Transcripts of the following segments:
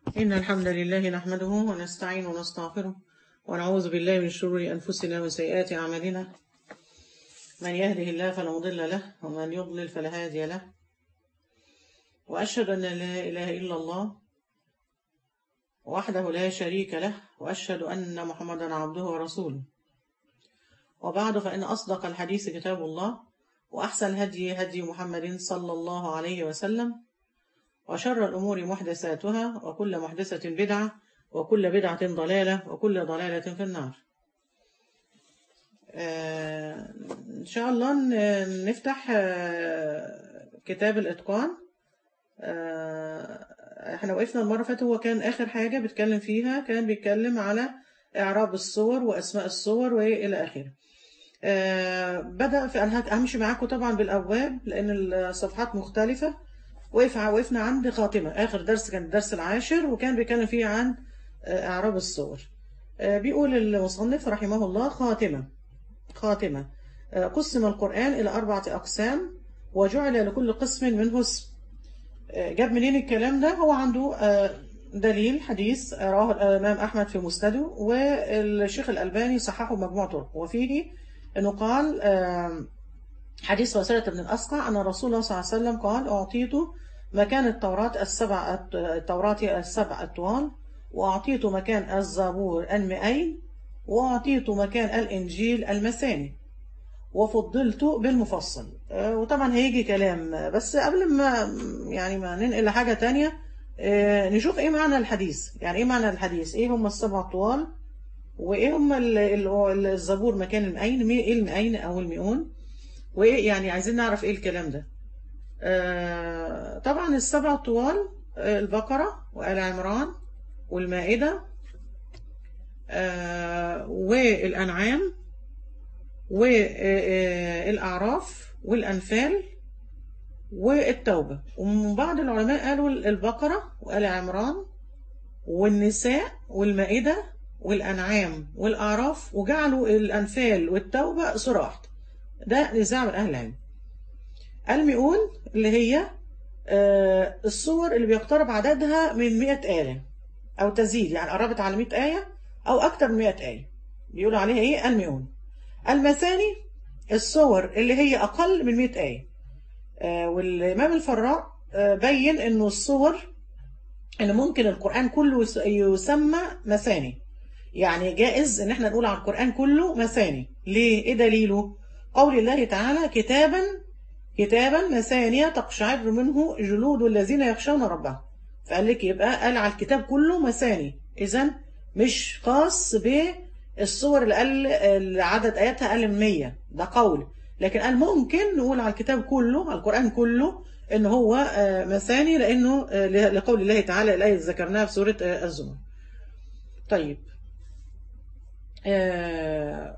إن الحمد لله نحمده ونستعين ونستغفره ونعوذ بالله من شرور أنفسنا وسيئات أعمالنا من يهده الله فلا مضل له ومن يضلل فلا هادي له وأشهد أن لا إله إلا الله وحده لا شريك له وأشهد أن محمدا عبده ورسوله وبعد فإن أصدق الحديث كتاب الله وأحسن الهدي هدي محمد صلى الله عليه وسلم وشر الأمور محدثاتها وكل محدثة بدعة وكل بدعة ضلالة وكل ضلالة في النار آه إن شاء الله ن- نفتح آه كتاب الإتقان آه احنا وقفنا المرة اللي فاتت هو كان آخر حاجة بيتكلم فيها كان بيتكلم على إعراب الصور وأسماء الصور وإلى آخره آه بدأ في أنا همشي معاكم طبعا بالأبواب لأن الصفحات مختلفة وقف وقفنا عند خاتمة آخر درس كان الدرس العاشر وكان بيتكلم فيه عن آه، إعراب الصور آه، بيقول المصنف رحمه الله خاتمة خاتمة آه، قسم القرآن إلى أربعة أقسام وجعل لكل قسم منه اسم آه، جاب منين الكلام ده هو عنده آه، دليل حديث رواه الإمام أحمد في مسنده والشيخ الألباني صححه مجموع طرق وفيه أنه قال آه، حديث وسيلة بن الأسقع أن الرسول الله صلى الله عليه وسلم قال أعطيت مكان التوراة السبع التوراة السبع الطوال وأعطيت مكان الزبور المئين وأعطيت مكان الإنجيل المثاني وفضلت بالمفصل آه، وطبعا هيجي كلام آه، بس قبل ما يعني ما ننقل لحاجة تانية آه، نشوف ايه معنى الحديث يعني ايه معنى الحديث ايه هم السبع طوال وايه هم ال- ال- الزبور مكان المئين مي- ايه المئين او المئون وايه يعني عايزين نعرف ايه الكلام ده آه، طبعا السبع طوال آه، البقرة وآل عمران والمائدة آه، والأنعام والأعراف والأنفال والتوبة ومن بعض العلماء قالوا البقرة وآل عمران والنساء والمائدة والأنعام والأعراف وجعلوا الأنفال والتوبة سورة واحدة ده نزاع من أهل العلم المئون اللي هي آه، الصور اللي بيقترب عددها من 100 آية أو تزيد يعني قربت على 100 آية أو أكتر من 100 آية بيقولوا عليها إيه المئون المثاني الصور اللي هي أقل من 100 آية آه، والإمام الفراء آه، بين إنه الصور اللي ممكن القرآن كله يس- يسمى مثاني يعني جائز إن احنا نقول على القرآن كله مثاني ليه؟ إيه دليله؟ قول الله تعالى كتابا كتابا مثانية تقشعر منه جلود الذين يخشون ربهم فقال لك يبقى قال على الكتاب كله مثاني إذا مش خاص بالصور اللي قال اللي عدد آياتها أقل من 100 ده قول لكن قال ممكن نقول على الكتاب كله على القرآن كله إن هو آه، مثاني لأنه آه، لقول الله تعالى الآية اللي ذكرناها في سورة آه، الزمر طيب آه،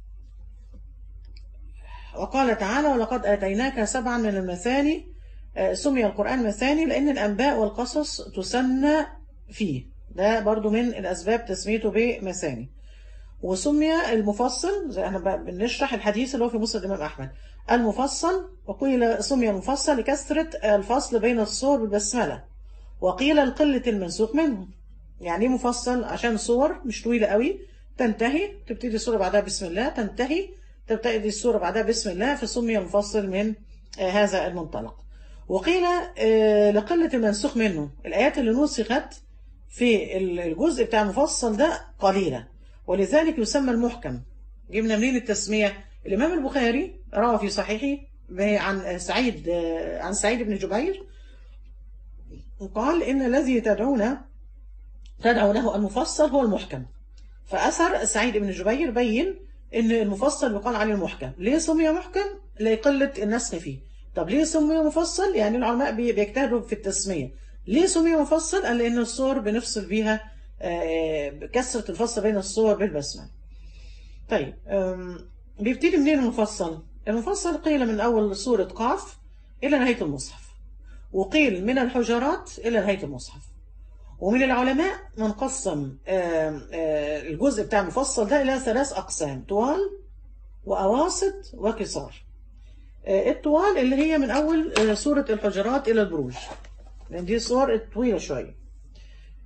وقال تعالى ولقد آتيناك سبعا من المثاني آه، سمي القرآن مثاني لأن الأنباء والقصص تسنى فيه ده برضو من الأسباب تسميته بمثاني وسمي المفصل زي احنا بقى بنشرح الحديث اللي هو في مسند الإمام أحمد المفصل وقيل سمي المفصل لكثرة الفصل بين الصور بالبسملة وقيل لقلة المنسوخ منه يعني ايه مفصل عشان صور مش طويلة قوي تنتهي تبتدي السورة بعدها بسم الله تنتهي تبتدي السورة بعدها بسم الله فسمي مفصل من آه، هذا المنطلق وقيل آه، لقلة المنسوخ منه الآيات اللي نسخت في الجزء بتاع المفصل ده قليلة ولذلك يسمى المحكم جبنا منين التسمية الإمام البخاري روى في صحيحه عن سعيد آه، عن سعيد بن جبير وقال إن الذي تدعون تدعونه المفصل هو المحكم فأثر سعيد بن جبير بين إن المفصل يقال عليه المحكم ليه سمي محكم؟ لقلة النسخ فيه طب ليه سمي مفصل؟ يعني العلماء بي- بيجتهدوا في التسمية ليه سمي مفصل؟ قال لأن الصور بنفصل بيها آه، كسرة الفصل بين الصور بالبسمة طيب أم، بيبتدي منين المفصل؟ المفصل قيل من أول سورة قاف إلى نهاية المصحف وقيل من الحجرات إلى نهاية المصحف ومن العلماء من قسم آم، آه، الجزء بتاع المفصل ده إلى ثلاث أقسام طوال وأواسط وقصار آه، الطوال اللي هي من أول آه، سورة الحجرات إلى البروج لأن دي صور طويلة شوية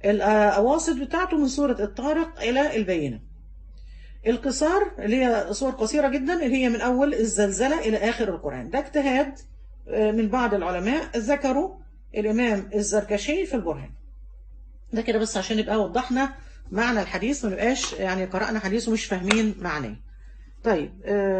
الأواسط بتاعته من سورة الطارق إلى البينة القصار اللي هي صور قصيرة جدا اللي هي من أول الزلزلة إلى آخر القرآن ده اجتهاد من بعض العلماء ذكروا الإمام الزركشي في البرهان ده كده بس عشان نبقى وضحنا معنى الحديث ما نبقاش يعني قرأنا حديث ومش فاهمين معناه طيب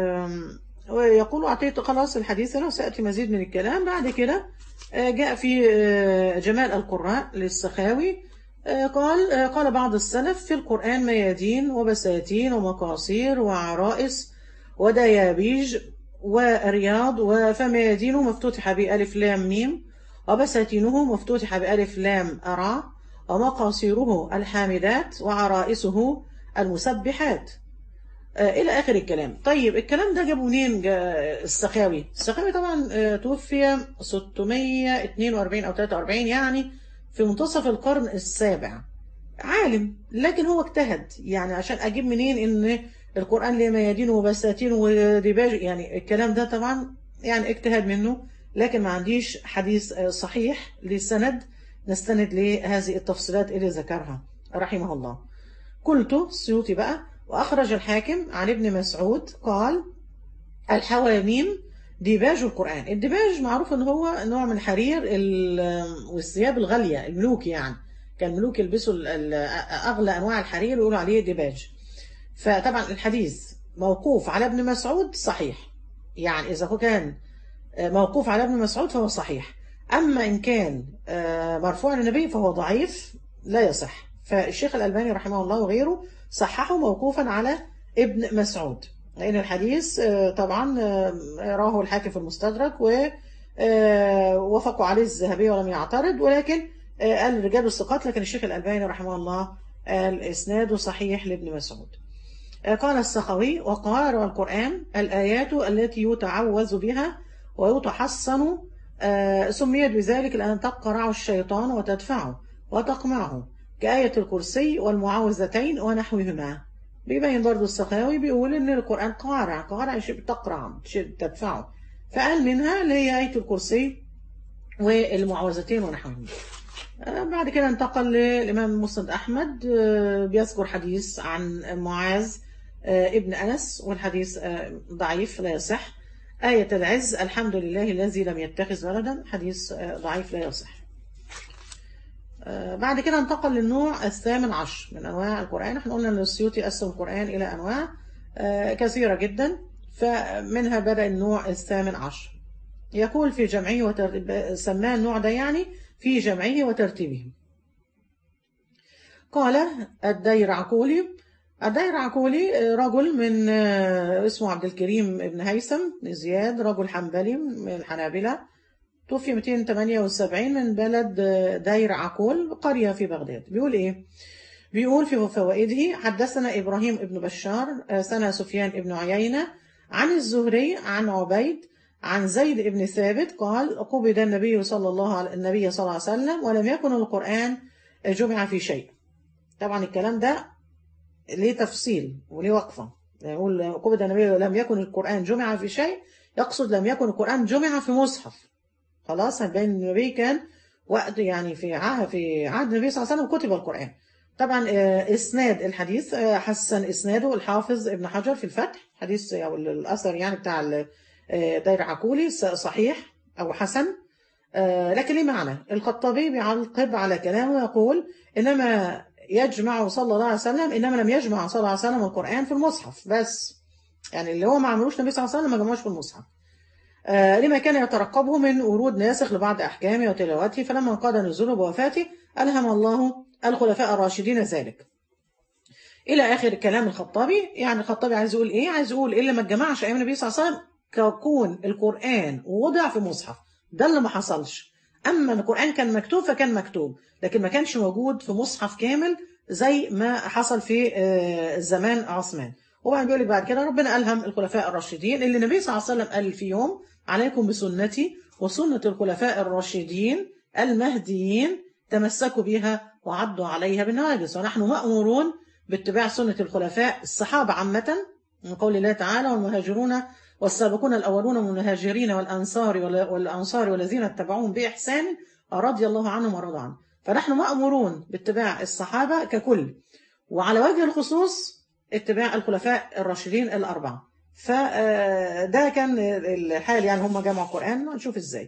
ويقول أعطيت خلاص الحديث له سأتي مزيد من الكلام بعد كده جاء في جمال القراء للسخاوي قال قال بعض السلف في القرآن ميادين وبساتين ومقاصير وعرائس وديابيج ورياض فميادينه مفتوحة بألف لام ميم وبساتينه مفتوحة بألف لام أرى ومقاصيره الحامدات وعرائسه المسبحات إلى آخر الكلام طيب الكلام ده جابه منين السخاوي السخاوي طبعا توفي 642 أو 43 يعني في منتصف القرن السابع عالم لكن هو اجتهد يعني عشان أجيب منين إن القرآن ليه ميادين وبساتين وديباج يعني الكلام ده طبعا يعني اجتهاد منه لكن ما عنديش حديث صحيح للسند نستند لهذه التفصيلات اللي ذكرها رحمه الله قلت السيوطي بقى وأخرج الحاكم عن ابن مسعود قال الحواميم ديباج القرآن الديباج معروف ان هو نوع من الحرير والثياب الغالية الملوك يعني كان الملوك يلبسوا أغلى أنواع الحرير ويقولوا عليه ديباج فطبعا الحديث موقوف على ابن مسعود صحيح يعني إذا هو كان موقوف على ابن مسعود فهو صحيح أما إن كان مرفوع للنبي فهو ضعيف لا يصح فالشيخ الألباني رحمه الله وغيره صححه موقوفا على ابن مسعود لأن الحديث طبعا راه الحاكم في المستدرك ووافقوا عليه الذهبي ولم يعترض ولكن قال رجال الثقات لكن الشيخ الألباني رحمه الله قال إسناده صحيح لابن مسعود قال السخوي وقال القرآن الآيات التي يتعوذ بها ويتحصن سميت بذلك لأن تقرع الشيطان وتدفعه وتقمعه كآية الكرسي والمعوذتين ونحوهما بيبين برضو السخاوي بيقول ان القرآن قارع قارع شيء بتقرع شيء تدفعه فقال منها اللي هي آية الكرسي والمعوذتين ونحوهما بعد كده انتقل للإمام مسند أحمد بيذكر حديث عن معاذ ابن أنس والحديث ضعيف لا يصح آية العز الحمد لله الذي لم يتخذ ولدا حديث ضعيف لا يصح بعد كده انتقل للنوع الثامن عشر من أنواع القرآن احنا قلنا أن السيوطي قسم القرآن إلى أنواع كثيرة جدا فمنها بدأ النوع الثامن عشر يقول في جمعه وترتيبه سماه النوع ده يعني في جمعه وترتيبه قال الدير عقولي الدير عقولي رجل من اسمه عبد الكريم بن هيثم بن زياد رجل حنبلي من الحنابلة توفي 278 من بلد دير عقول قرية في بغداد بيقول ايه بيقول في فوائده حدثنا إبراهيم بن بشار سنة سفيان بن عيينة عن الزهري عن عبيد عن زيد بن ثابت قال قبض النبي صلى الله عليه النبي صلى الله عليه وسلم ولم يكن القرآن جمع في شيء طبعا الكلام ده ليه تفصيل وليه وقفة يقول قبض النبي لم يكن القرآن جمع في شيء يقصد لم يكن القرآن جمع في مصحف خلاص بين النبي كان وقت يعني في عهد في عهد النبي صلى الله عليه وسلم كتب القرآن طبعا اسناد الحديث حسن اسناده الحافظ ابن حجر في الفتح حديث او الاثر يعني بتاع داير عقولي صحيح او حسن لكن ليه معنى الخطابي بيعقب على كلامه يقول انما يجمع صلى الله عليه وسلم انما لم يجمع صلى الله عليه وسلم القرآن في المصحف بس يعني اللي هو ما عملوش النبي صلى الله عليه وسلم ما جمعوش في المصحف آه لما كان يترقبه من ورود ناسخ لبعض أحكامه وتلاوته فلما انقضى نزوله بوفاته ألهم الله الخلفاء الراشدين ذلك إلى آخر كلام الخطابي يعني الخطابي عايز يقول إيه عايز يقول إيه اللي ما اتجمعش أيام النبي صلى الله عليه وسلم كون القرآن وضع في مصحف ده اللي ما حصلش أما القرآن كان مكتوب فكان مكتوب لكن ما كانش موجود في مصحف كامل زي ما حصل في آه زمان عثمان وبعدين بيقول لك بعد كده ربنا ألهم الخلفاء الراشدين اللي النبي صلى الله عليه وسلم قال فيهم عليكم بسنتي وسنة الخلفاء الراشدين المهديين تمسكوا بها وعضوا عليها بالنواجس ونحن مأمورون باتباع سنة الخلفاء الصحابة عامة من قول الله تعالى والمهاجرون والسابقون الأولون من المهاجرين والأنصار والأنصار والذين اتبعوهم بإحسان رضي الله عنهم ورضوا عنه فنحن مأمورون باتباع الصحابة ككل وعلى وجه الخصوص اتباع الخلفاء الراشدين الأربعة فده كان الحال يعني هم جمعوا القرآن نشوف ازاي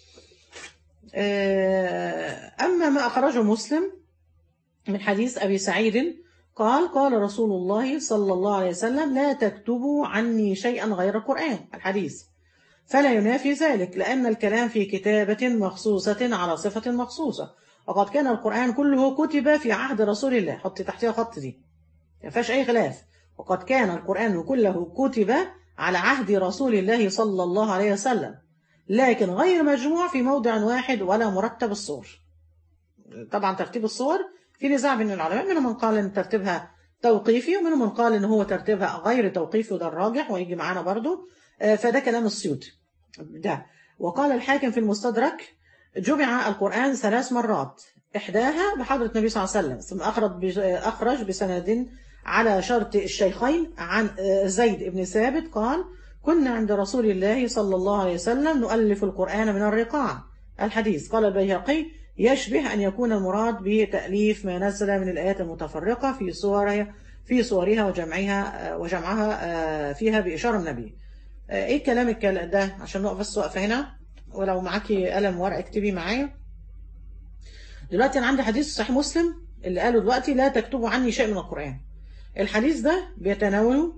آه، أما ما أخرجه مسلم من حديث أبي سعيد قال قال رسول الله صلى الله عليه وسلم لا تكتبوا عني شيئا غير القرآن الحديث فلا ينافي ذلك لأن الكلام في كتابة مخصوصة على صفة مخصوصة وقد كان القرآن كله كتب في عهد رسول الله حط تحتها خط دي ما فيهاش أي خلاف وقد كان القرآن كله كتب على عهد رسول الله صلى الله عليه وسلم لكن غير مجموع في موضع واحد ولا مرتب الصور طبعا ترتيب الصور في نزاع بين العلماء منهم من قال ان ترتيبها توقيفي ومنهم من قال ان هو ترتيبها غير توقيفي وده الراجح ويجي معانا برضو آه، فده كلام السيوطي ده وقال الحاكم في المستدرك جمع القرآن ثلاث مرات إحداها بحضرة النبي صلى الله عليه وسلم ثم أخرج بج- أخرج بسند على شرط الشيخين عن آه، زيد بن ثابت قال كنا عند رسول الله صلى الله عليه وسلم نؤلف القرآن من الرقاع الحديث قال البيهقي يشبه أن يكون المراد بتأليف ما نزل من الآيات المتفرقة في صورها في صورها وجمعها آه، وجمعها آه، فيها بإشارة النبي آه، ايه كلام الكلام ده عشان نقف بس وقفه هنا ولو معاكي قلم ورقه اكتبي معايا دلوقتي انا عندي حديث صحيح مسلم اللي قاله دلوقتي لا تكتبوا عني شيء من القران الحديث ده بيتناوله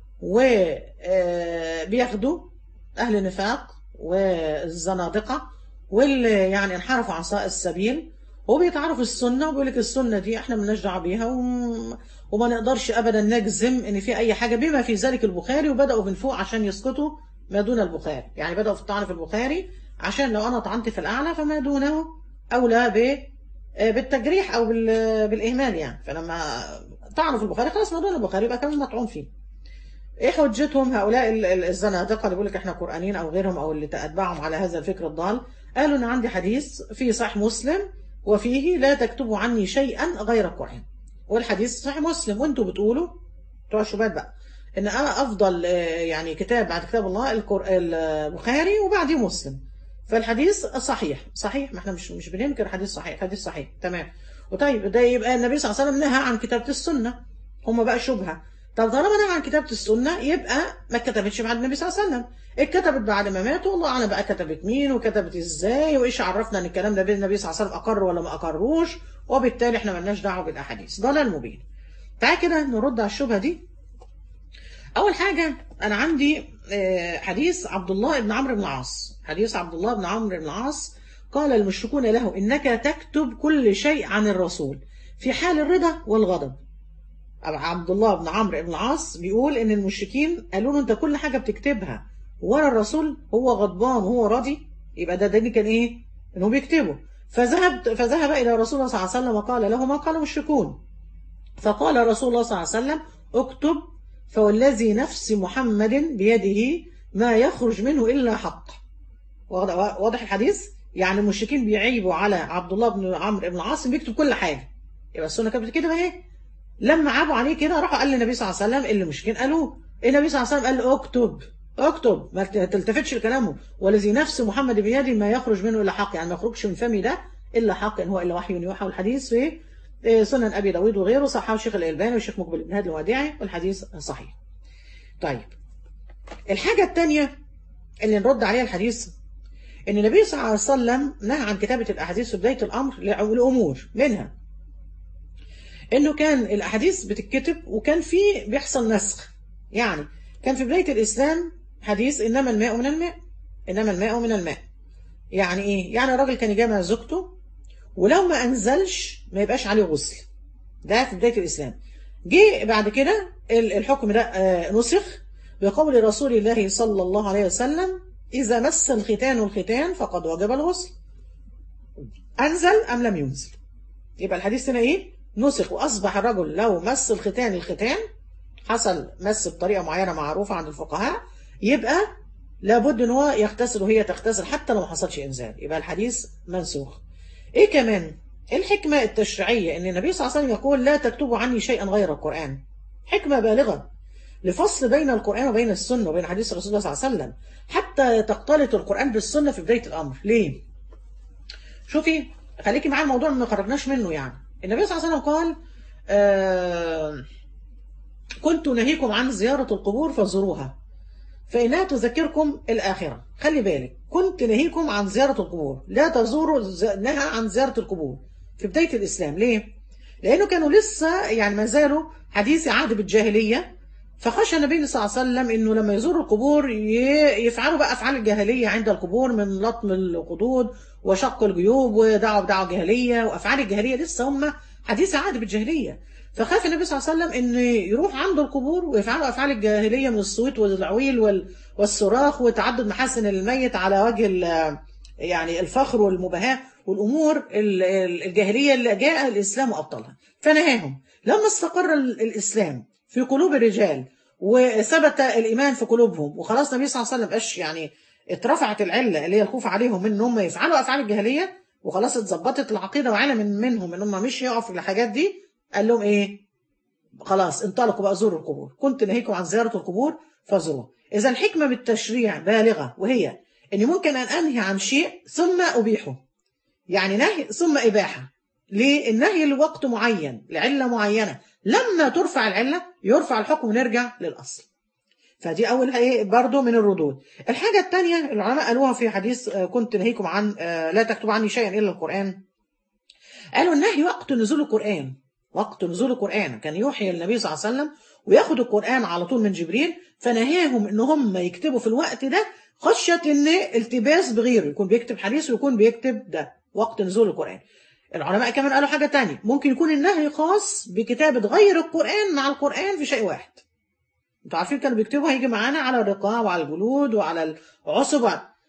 وبياخدوا اهل النفاق والزنادقه واللي يعني انحرفوا عن سواء السبيل وبيتعرفوا السنه وبيقول لك السنه دي احنا مالناش دعوه بيها وم- وما نقدرش ابدا نجزم ان في اي حاجه بما في ذلك البخاري وبداوا من فوق عشان يسقطوا ما دون البخاري يعني بداوا في الطعن في البخاري عشان لو انا طعنت في الاعلى فما دونه اولى ب بالتجريح او بال- بالاهمال يعني فلما طعنوا في البخاري خلاص ما دون البخاري يبقى كمان مطعون فيه ايه حجتهم هؤلاء ال- ال- الزنادقه اللي بيقول لك احنا قرانيين او غيرهم او اللي تتبعهم على هذا الفكر الضال قالوا ان عندي حديث في صحيح مسلم وفيه لا تكتبوا عني شيئا غير القران والحديث صحيح مسلم وانتوا بتقولوا بتوع الشباب بقى ان انا افضل آه، يعني كتاب بعد كتاب الله القر- البخاري وبعديه مسلم فالحديث صحيح صحيح ما احنا مش مش بننكر حديث صحيح حديث صحيح تمام وطيب ده يبقى النبي صلى الله عليه وسلم نهى عن كتابة السنة هم بقى شبهة طب طالما نهى عن كتابة السنة يبقى ما اتكتبتش بعد النبي صلى الله عليه وسلم اتكتبت بعد ما مات والله اعلم بقى كتبت مين وكتبت ازاي وايش عرفنا ان الكلام ده بين النبي صلى الله عليه وسلم اقر ولا ما اقروش وبالتالي احنا ملناش دعوه بالاحاديث ضلال مبين تعال كده نرد على الشبهه دي اول حاجه انا عندي آه، حديث عبد الله بن عمرو بن العاص حديث عبد الله بن عمرو بن العاص قال المشركون له انك تكتب كل شيء عن الرسول في حال الرضا والغضب عبد الله بن عمرو بن العاص بيقول ان المشركين قالوا له انت كل حاجه بتكتبها ورا الرسول هو غضبان وهو راضي يبقى ده ده كان ايه انهم بيكتبوا فذهب فذهب الى رسول الله صلى الله عليه وسلم وقال له ما قال المشركون فقال رسول الله صلى الله عليه وسلم اكتب فوالذي نفس محمد بيده ما يخرج منه الا حق واضح واضح الحديث يعني المشركين بيعيبوا على عبد الله بن عمرو بن العاص بيكتب كل حاجه يبقى السنه كانت كده اهي لما عابوا عليه كده راحوا قال للنبي صلى الله عليه وسلم اللي المشركين قالوه النبي صلى الله عليه وسلم قال له اكتب اكتب ما تلتفتش لكلامه والذي نفس محمد بيده ما يخرج منه الا حق يعني ما يخرجش من فمي ده الا حق ان هو الا وحي يوحى والحديث في إيه، سنن ابي داود وغيره صححه الشيخ الالباني والشيخ مقبل بن هادي الوداعي والحديث صحيح طيب الحاجه الثانيه اللي نرد عليها الحديث ان النبي صلى الله عليه وسلم نهى عن كتابه الاحاديث في بدايه الامر لامور منها انه كان الاحاديث بتتكتب وكان في بيحصل نسخ يعني كان في بدايه الاسلام حديث انما الماء من الماء انما الماء من الماء يعني ايه يعني الراجل كان يجامع زوجته ولو ما انزلش ما يبقاش عليه غسل ده في بدايه الاسلام جه بعد كده ال- الحكم ده آه، نسخ بقول رسول الله صلى الله عليه وسلم اذا مس الختان الختان فقد وجب الغسل انزل ام لم ينزل يبقى الحديث هنا ايه نسخ واصبح الرجل لو مس الختان الختان حصل مس بطريقه معينه معروفه عند الفقهاء يبقى لابد ان هو يغتسل وهي تغتسل حتى لو ما حصلش انزال يبقى الحديث منسوخ ايه كمان الحكمه التشريعيه ان النبي صلى الله عليه وسلم يقول لا تكتبوا عني شيئا غير القران حكمه بالغه لفصل بين القران وبين السنه وبين حديث رسول الله صلى الله عليه وسلم حتى تختلط القران بالسنه في بدايه الامر ليه شوفي خليكي معايا الموضوع ما خرجناش منه يعني النبي صلى الله عليه وسلم قال آه كنت نهيكم عن زيارة القبور فزوروها فإنها تذكركم الآخرة خلي بالك كنت نهيكم عن زيارة القبور لا تزوروا ز- نهى عن زيارة القبور في بداية الإسلام ليه؟ لأنه كانوا لسه يعني ما زالوا حديث عهد بالجاهلية فخشى النبي صلى الله عليه وسلم انه لما يزوروا القبور ي- يفعلوا بقى افعال الجاهليه عند القبور من لطم الخدود وشق الجيوب ودعوه بدعوه جاهليه وافعال الجاهليه لسه هم حديث عهد بالجاهليه فخاف النبي صلى الله عليه وسلم ان يروح عند القبور ويفعلوا افعال الجاهليه من الصويت والعويل وال- والصراخ وتعدد محاسن الميت على وجه ال- يعني الفخر والمباهاه والامور ال- ال- الجاهليه اللي جاء الاسلام وابطلها فنهاهم لما استقر ال- الاسلام في قلوب الرجال وثبت الايمان في قلوبهم وخلاص النبي صلى الله عليه وسلم بقاش يعني اترفعت العله اللي هي الخوف عليهم ان هم يفعلوا افعال الجاهليه وخلاص اتظبطت العقيده وعلم من منهم ان هم مش يقفوا في الحاجات دي قال لهم ايه خلاص انطلقوا بقى زوروا القبور كنت نهيكم عن زياره القبور فزوروها اذا الحكمه بالتشريع بالغه وهي اني ممكن ان انهي عن شيء ثم ابيحه يعني نهي ثم اباحه ليه النهي لوقت معين لعله معينه لما ترفع العله يرفع الحكم ونرجع للاصل فدي اول ايه برضو من الردود الحاجه الثانيه العلماء قالوها في حديث آه، كنت نهيكم عن آه، لا تكتب عني شيئا الا القران قالوا النهي وقت نزول القران وقت نزول القران كان يوحي النبي صلى الله عليه وسلم وياخد القران على طول من جبريل فنهاهم ان هم يكتبوا في الوقت ده خشيه ان التباس بغيره يكون بيكتب حديث ويكون بيكتب ده وقت نزول القران العلماء كمان قالوا حاجه تانية ممكن يكون النهي خاص بكتابه غير القران مع القران في شيء واحد انتوا عارفين كانوا بيكتبوا هيجي معانا على الرقاع وعلى الجلود وعلى العصب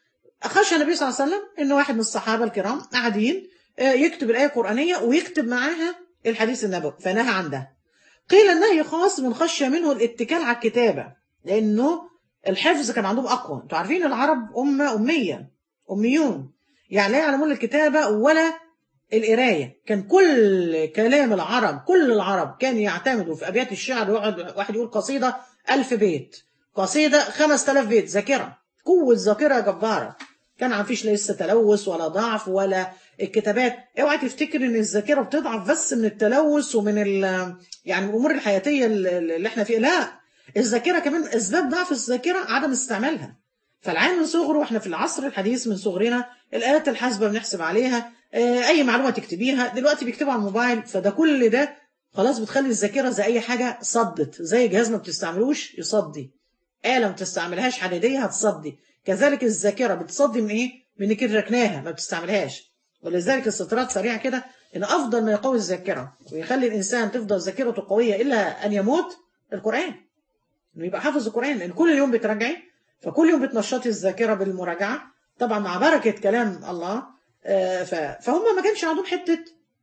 خشى النبي صلى الله عليه وسلم ان واحد من الصحابه الكرام قاعدين آه، يكتب الايه القرانيه ويكتب معاها الحديث النبوي فنهى عن ده قيل النهي خاص من خشيه منه الاتكال على الكتابه لانه الحفظ كان عندهم اقوى انتوا عارفين العرب امه اميه اميون يعني لا يعلمون الكتابه ولا القرايه كان كل كلام العرب كل العرب كان يعتمدوا في ابيات الشعر يقعد واحد يقول قصيده ألف بيت قصيده خمس تلاف بيت ذاكره قوه ذاكره جباره كان ما فيش لسه تلوث ولا ضعف ولا الكتابات اوعى تفتكر ان الذاكره بتضعف بس من التلوث ومن ال يعني الامور الحياتيه اللي اللي احنا فيها لا الذاكره كمان اسباب ضعف الذاكره عدم استعمالها فالعين من صغره واحنا في العصر الحديث من صغرنا الآلات الحاسبة بنحسب عليها آه، أي معلومة تكتبيها دلوقتي بيكتبوا على الموبايل فده كل ده خلاص بتخلي الذاكرة زي أي حاجة صدت زي جهاز ما بتستعملوش يصدي آلة ما بتستعملهاش حديدية هتصدي كذلك الذاكرة بتصدي من إيه؟ من إنك ركناها ما بتستعملهاش ولذلك السترات سريعة كده إن أفضل ما يقوي الذاكرة ويخلي الإنسان تفضل ذاكرته قوية إلا أن يموت القرآن إنه يبقى حافظ القرآن لأن كل يوم بتراجعي فكل يوم بتنشطي الذاكرة بالمراجعة طبعا مع بركة كلام الله آه، ف- فهم ما كانش عندهم حتة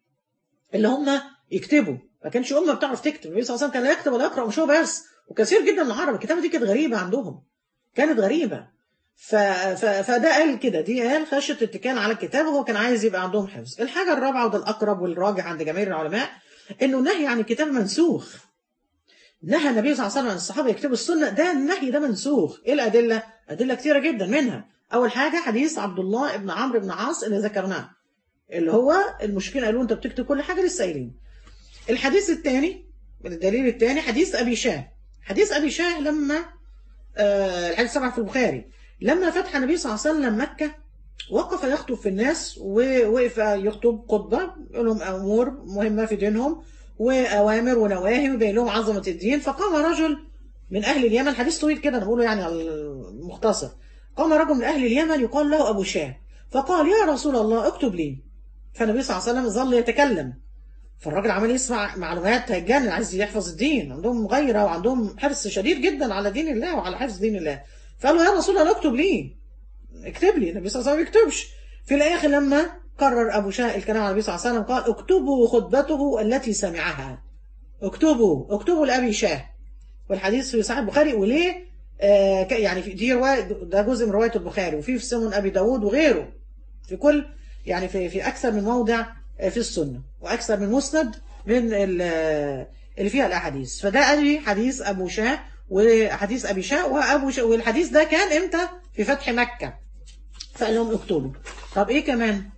اللي هم يكتبوا ما كانش أمة بتعرف تكتب النبي صلى الله عليه وسلم كان لا يكتب ولا يقرأ مش هو بس وكثير جدا من العرب الكتابة دي كانت غريبة عندهم كانت غريبة ف... ف... فده قال كده دي قال خشية اتكال على الكتاب وهو كان عايز يبقى عندهم حفظ الحاجة الرابعة وده الأقرب والراجح عند جماهير العلماء إنه النهي عن الكتاب منسوخ نهى النبي صلى الله عليه وسلم عن الصحابة يكتبوا السنة ده النهي ده منسوخ إيه الأدلة؟ أدلة كثيرة جدا منها أول حاجة حديث عبد الله بن عمرو بن عاص اللي ذكرناه اللي هو المشكلة قالوا أنت بتكتب كل حاجة لسه قايلين الحديث الثاني الدليل الثاني حديث أبي شاه حديث أبي شاه لما آه الحديث سبعة في البخاري لما فتح النبي صلى الله عليه وسلم مكة وقف يخطب في الناس ووقف يخطب خطبة يقول لهم أمور مهمة في دينهم وأوامر ونواهي ويبين لهم عظمة الدين فقام رجل من أهل اليمن حديث طويل كده أنا بقوله يعني على المختصر قام رجل من أهل اليمن يقال له أبو شاه فقال يا رسول الله اكتب لي فالنبي صلى الله عليه وسلم ظل يتكلم فالراجل عمال يسمع معلومات هيتجنن عايز يحفظ الدين عندهم غيرة وعندهم حرص شديد جدا على دين الله وعلى حفظ دين الله فقال له يا رسول الله اكتب لي اكتب لي النبي صلى الله عليه وسلم ما يكتبش في الاخر لما قرر ابو شاه الكلام على النبي صلى الله عليه وسلم قال اكتبوا خطبته التي سمعها اكتبوا اكتبوا لابي شاه والحديث في صحيح البخاري وليه آه ك- يعني في دي روايه ده جزء من روايه البخاري وفي في سنن ابي داود وغيره في كل يعني في في اكثر من موضع آه، في السنه واكثر من مسند من ال- آه، اللي فيها الاحاديث فده ادي حديث ابو شاه وحديث ابي شاه وابو شاه والحديث ده كان امتى في فتح مكه فقال لهم اكتبوا طب ايه كمان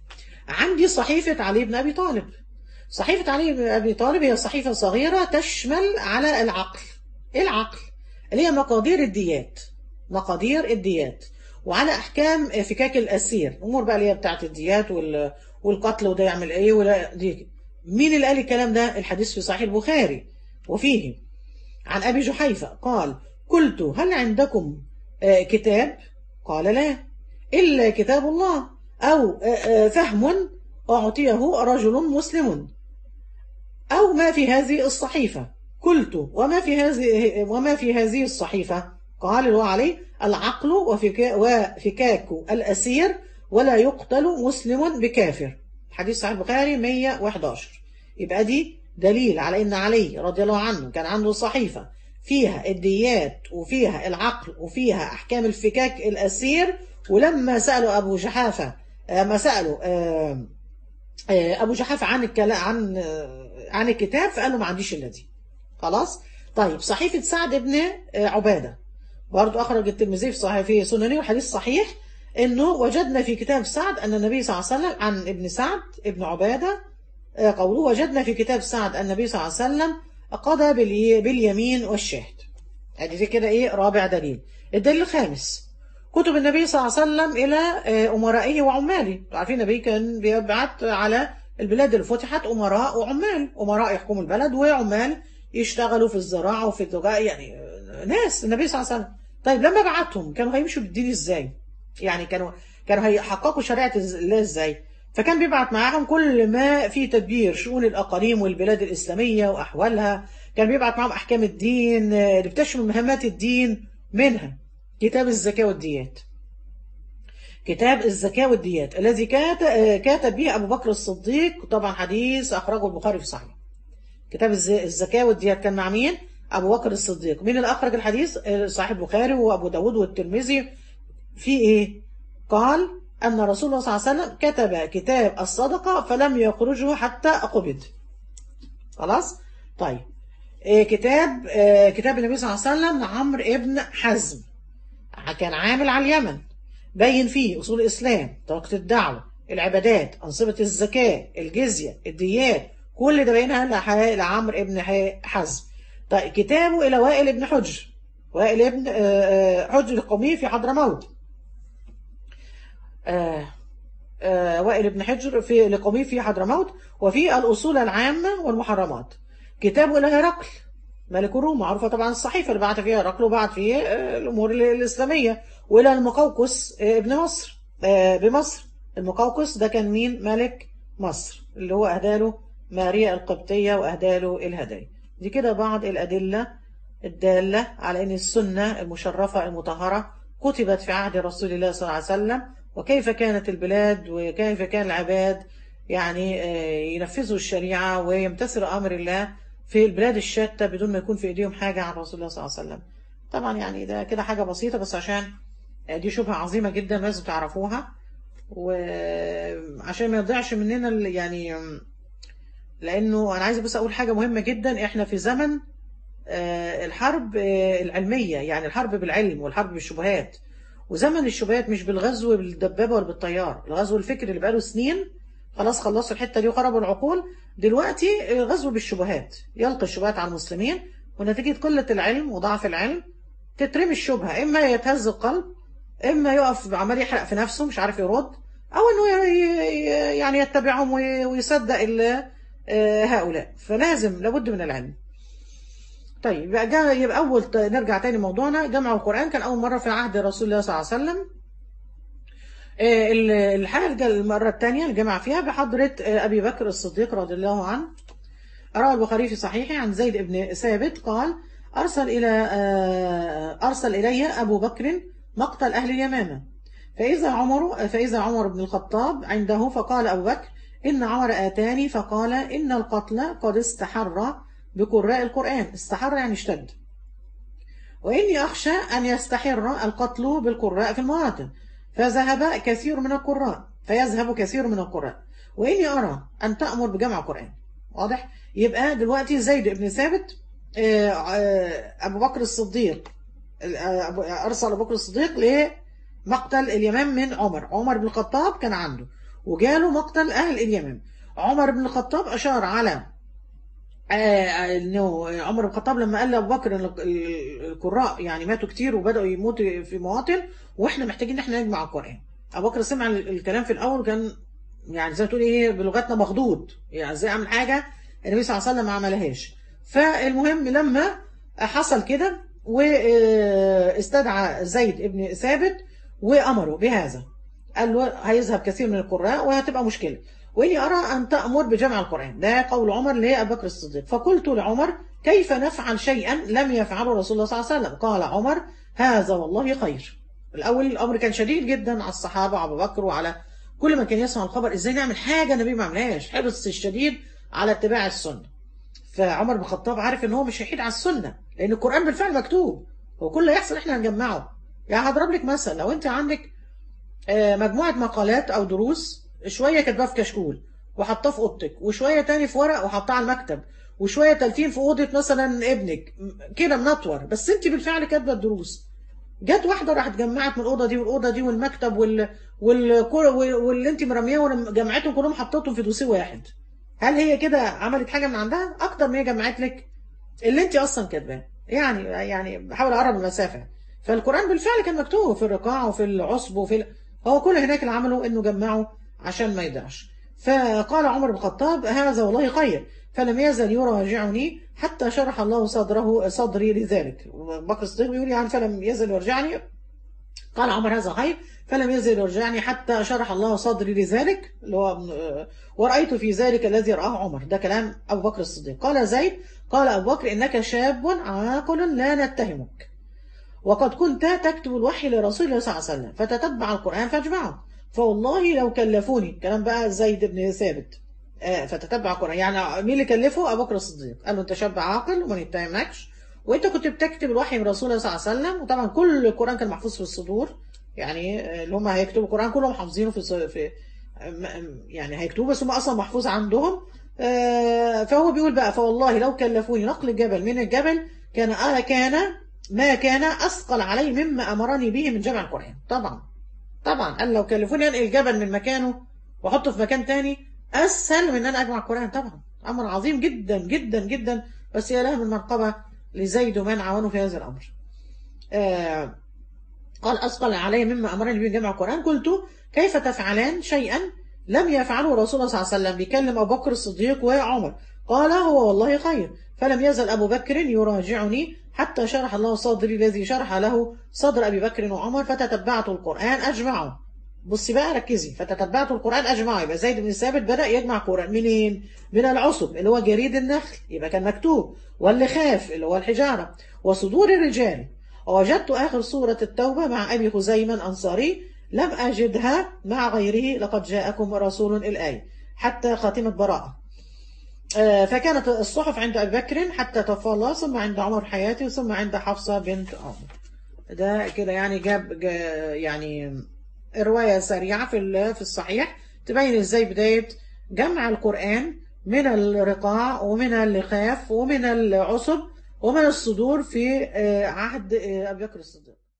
عندي صحيفة علي بن أبي طالب صحيفة علي بن أبي طالب هي صحيفة صغيرة تشمل على العقل إيه العقل اللي هي مقادير الديات مقادير الديات وعلى أحكام فكاك الأسير أمور بقى اللي هي بتاعت الديات وال... والقتل وده يعمل إيه ولا دي مين اللي قال الكلام ده الحديث في صحيح البخاري وفيه عن أبي جحيفة قال قلت هل عندكم آه، كتاب قال لا إلا كتاب الله أو آه، آه، فهم أعطيه رجل مسلم أو ما في هذه الصحيفة قلت وما في هذه وما في هذه الصحيفة قال اللي هو عليه العقل وفكا وفكاك الأسير ولا يقتل مسلم بكافر حديث صحيح البخاري 111 يبقى دي دليل على ان علي رضي الله عنه كان عنده صحيفة فيها الديات وفيها العقل وفيها احكام الفكاك الاسير ولما سألوا ابو جحافة آه، ما سألوا آه، آه، ابو جحافة عن الكلام عن آه، عن الكتاب فقال له ما عنديش الا دي خلاص طيب صحيفة سعد بن آه، عبادة برضو أخرج الترمذي في صحيح في سننه وحديث صحيح إنه وجدنا في كتاب سعد أن النبي صلى الله عليه وسلم عن ابن سعد ابن عبادة آه، قوله وجدنا في كتاب سعد أن النبي صلى الله عليه وسلم قضى بالي- باليمين والشهد ادي دي كده ايه رابع دليل الدليل الخامس كتب النبي صلى الله عليه وسلم الى آه، امرائه وعماله عارفين النبي كان بيبعت على البلاد اللي فتحت امراء وعمال امراء يحكموا البلد وعمال يشتغلوا في الزراعه وفي التجاره يعني آه، ناس النبي صلى الله عليه وسلم طيب لما بعتهم كانوا هيمشوا بالدين ازاي يعني كانوا كانوا هيحققوا شريعه الله ازاي فكان بيبعت معاهم كل ما في تدبير شؤون الاقاليم والبلاد الاسلاميه واحوالها كان بيبعت معاهم احكام الدين آه، اللي بتشمل مهمات الدين منها كتاب الزكاه والديات كتاب الزكاه والديات الذي كات- آه، كاتب به ابو بكر الصديق طبعا حديث اخرجه البخاري في صحيح كتاب الز- الزكاه والديات كان مع مين ابو بكر الصديق مين اللي اخرج الحديث آه، صحيح البخاري وابو داود والترمذي في ايه قال ان رسول الله صلى الله عليه وسلم كتب كتاب الصدقه فلم يخرجه حتى قبض خلاص طيب إيه كتاب آه، كتاب النبي صلى الله عليه وسلم لعمرو ابن حزم كان عامل على اليمن بين فيه اصول الاسلام طريقه الدعوه العبادات انظمه الزكاه الجزيه الديات كل ده بينها لح- لعمرو ابن ح- حزم طيب كتابه الى وائل ابن حجر وائل ابن آه، آه، حجر القومي في حضرموت آه، آه، وائل بن حجر في لقومي في حضرموت وفي الأصول العامة والمحرمات كتابه إلى هرقل ملك الروم معروفة طبعا الصحيفة اللي بعت فيها هرقل وبعت فيه آه، الأمور ال- الإسلامية وإلى المقوقس آه، ابن مصر آه، بمصر المقوقس ده كان مين ملك مصر اللي هو أهداله ماريا القبطية وأهداله الهدايا دي كده بعض الأدلة الدالة على أن السنة المشرفة المطهرة كتبت في عهد رسول الله صلى الله عليه وسلم وكيف كانت البلاد وكيف كان العباد يعني آه، ينفذوا الشريعة ويمتثلوا أمر الله في البلاد الشتى بدون ما يكون في إيديهم حاجة عن رسول الله صلى الله عليه وسلم طبعا يعني ده كده حاجة بسيطة بس عشان آه، دي شبهة عظيمة جدا لازم تعرفوها وعشان ما يضيعش مننا ال- يعني آم، لأنه أنا عايزة بس أقول حاجة مهمة جدا إحنا في زمن آه، الحرب آه، العلمية يعني الحرب بالعلم والحرب بالشبهات وزمن الشبهات مش بالغزو بالدبابة ولا بالطيار الغزو الفكري اللي بقاله سنين خلاص خلصوا الحتة دي وخربوا العقول دلوقتي آه، غزو بالشبهات يلقي الشبهات على المسلمين ونتيجة قلة العلم وضعف العلم تترمي الشبهة إما يتهز القلب إما يقف عمال يحرق في نفسه مش عارف يرد أو إنه ي- ي- يعني يتبعهم وي- ويصدق ال- آه، هؤلاء فلازم لابد من العلم طيب يبقى جا- يبقى أول ت- نرجع تاني موضوعنا جمع القرآن كان أول مرة في عهد رسول الله صلى الله عليه وسلم آه، ال- الحاجة المرة الثانية الجمع فيها بحضرة آه، أبي بكر الصديق رضي الله عنه روى البخاري في صحيحه عن زيد بن ثابت قال أرسل إلى آه، أرسل إلي أبو بكر مقتل أهل اليمامة فإذا عمر فإذا عمر بن الخطاب عنده فقال أبو بكر إن عمر آتاني فقال إن القتل قد استحر بقراء القرآن استحر يعني اشتد وإني أخشى أن يستحر القتل بالقراء في المواطن فذهب كثير من القراء فيذهب كثير من القراء وإني أرى أن تأمر بجمع قرآن واضح يبقى دلوقتي زيد بن ثابت آه، آه، أبو بكر الصديق آه، أبو- أرسل أبو بكر الصديق لمقتل اليمام من عمر عمر بن الخطاب كان عنده وجاله مقتل أهل اليمن عمر بن الخطاب أشار على آه، انه عمر بن الخطاب لما قال لابو بكر ان ال- ال- القراء يعني ماتوا كتير وبداوا يموتوا في مواطن واحنا محتاجين ان احنا نجمع القران ابو بكر سمع ال- الكلام في الاول كان يعني زي ما تقول ايه بلغتنا مخضوض يعني ازاي اعمل حاجه النبي صلى الله عليه وسلم ما عملهاش فالمهم لما حصل كده واستدعى زيد ابن ثابت وامره بهذا قال له هيذهب كثير من القراء وهتبقى مشكله واني ارى ان تامر بجمع القران ده قول عمر لابي بكر الصديق فقلت لعمر كيف نفعل شيئا لم يفعله رسول الله صلى الله عليه وسلم قال عمر هذا والله خير الاول الامر كان شديد جدا على الصحابه وابو بكر وعلى كل ما كان يسمع الخبر ازاي نعمل حاجه النبي ما عملهاش حرص الشديد على اتباع السنه فعمر بن الخطاب عارف ان هو مش هيحيد على السنه لان القران بالفعل مكتوب هو كل اللي يحصل احنا هنجمعه يعني هضرب لك مثل لو انت عندك آه، مجموعه مقالات او دروس شويه كاتباها في كشكول وحطاه في اوضتك وشويه تاني في ورق وحطاه على المكتب وشويه تالتين في اوضه مثلا ابنك م- كده منطور بس انت بالفعل كاتبه الدروس جت واحده راحت جمعت من الاوضه دي والاوضه دي والمكتب وال وال وال- واللي انت مرمياه وجمعتهم كلهم حطيتهم في دوسيه واحد هل هي كده عملت حاجه من عندها اكتر ما هي جمعت لك اللي انت اصلا كاتباه يعني يعني بحاول اقرب المسافه فالقران بالفعل كان مكتوب في الرقاع وفي العصب وفي ال- هو كل هناك اللي عمله انه جمعه عشان ما يضيعش فقال عمر بن الخطاب هذا والله خير فلم يزل يراجعني حتى شرح الله صدره صدري لذلك بكر الصديق بيقول يعني فلم يزل يرجعني قال عمر هذا خير فلم يزل يرجعني حتى شرح الله صدري لذلك اللي هو آه، ورأيت في ذلك الذي رآه عمر ده كلام أبو بكر الصديق قال زيد قال أبو بكر إنك شاب عاقل لا نتهمك وقد كنت تكتب الوحي لرسول الله صلى الله عليه وسلم فتتبع القرآن فاجمعه فوالله لو كلفوني كلام بقى زيد بن ثابت آه، فتتبع القرآن يعني مين اللي كلفه أبو بكر الصديق قال له أنت شاب عاقل وما نتهمكش وأنت كنت بتكتب الوحي من رسول الله صلى الله عليه وسلم وطبعا كل القرآن كان محفوظ في الصدور يعني آه، اللي هم هيكتبوا القرآن كلهم حافظينه في الص- في م- يعني هيكتبوه بس هم أصلا محفوظ عندهم آه، فهو بيقول بقى فوالله لو كلفوني نقل الجبل من الجبل كان آه كان ما كان أثقل علي مما أمرني به من جمع القرآن طبعا طبعا قال لو كلفوني أنقل الجبل من مكانه وأحطه في مكان تاني أسهل من أن أنا أجمع القرآن طبعا أمر عظيم جدا جدا جدا بس يا لها من مرقبة لزيد ومن عاونه في هذا الأمر آه قال أثقل علي مما أمرني به جمع القرآن قلت كيف تفعلان شيئا لم يفعله رسول الله صلى الله عليه وسلم بيكلم أبو بكر الصديق وعمر قال هو والله خير فلم يزل أبو بكر يراجعني حتى شرح الله صدري الذي شرح له صدر أبي بكر وعمر فتتبعت القرآن أجمعه بصي بقى ركزي فتتبعت القرآن أجمعه يبقى زيد بن ثابت بدأ يجمع القرآن منين؟ من العصب اللي هو جريد النخل يبقى كان مكتوب واللخاف اللي هو الحجارة وصدور الرجال ووجدت آخر سورة التوبة مع أبي خزيمة الأنصاري لم أجدها مع غيره لقد جاءكم رسول الآية حتى خاتمة براءة آه، فكانت الصحف عند أبي بكر حتى توفى الله ثم عند عمر حياته ثم عند حفصة بنت عمر ده كده يعني جاب جا- يعني رواية سريعة في ال- في الصحيح تبين ازاي بداية جمع القرآن من الرقاع ومن اللخاف ومن العصب ومن الصدور في آه، عهد آه، أبي بكر الصديق